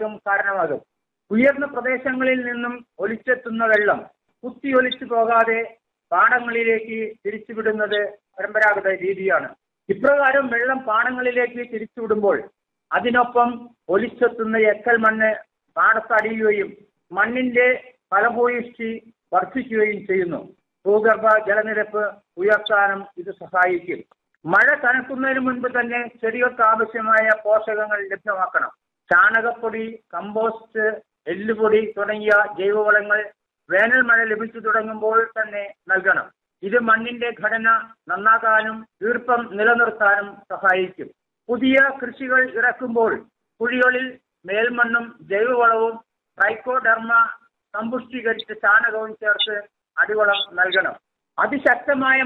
രോഗങ്ങൾക്കും കാരണമാകും ഉയർന്ന പ്രദേശങ്ങളിൽ നിന്നും ഒലിച്ചെത്തുന്ന വെള്ളം കുത്തി ഒലിച്ചു പോകാതെ പാടങ്ങളിലേക്ക് തിരിച്ചുവിടുന്നത് പരമ്പരാഗത രീതിയാണ് ഇപ്രകാരം വെള്ളം പാടങ്ങളിലേക്ക് തിരിച്ചുവിടുമ്പോൾ അതിനൊപ്പം ഒലിച്ചെത്തുന്ന എക്കൽ മണ്ണ് പാടത്തടിയുകയും മണ്ണിന്റെ ഫലഭൂയിഷ്ടി വർദ്ധിക്കുകയും ചെയ്യുന്നു ഭൂഗർഭ ജലനിരപ്പ് ഉയർത്താനും ഇത് സഹായിക്കും മഴ കനക്കുന്നതിന് മുൻപ് തന്നെ ചെടികൾക്ക് ആവശ്യമായ പോഷകങ്ങൾ ലഭ്യമാക്കണം ചാണകപ്പൊടി കമ്പോസ്റ്റ് എല്ലുപൊടി തുടങ്ങിയ ജൈവവളങ്ങൾ വേനൽ മഴ ലഭിച്ചു തുടങ്ങുമ്പോൾ തന്നെ നൽകണം ഇത് മണ്ണിന്റെ ഘടന നന്നാക്കാനും ഈർപ്പം നിലനിർത്താനും സഹായിക്കും പുതിയ കൃഷികൾ ഇറക്കുമ്പോൾ കുഴികളിൽ മേൽമണ്ണും ജൈവവളവും ട്രൈക്കോഡർമ സമ്പുഷ്ടീകരിച്ച ചാണകവും ചേർത്ത് അടിവളം നൽകണം അതിശക്തമായ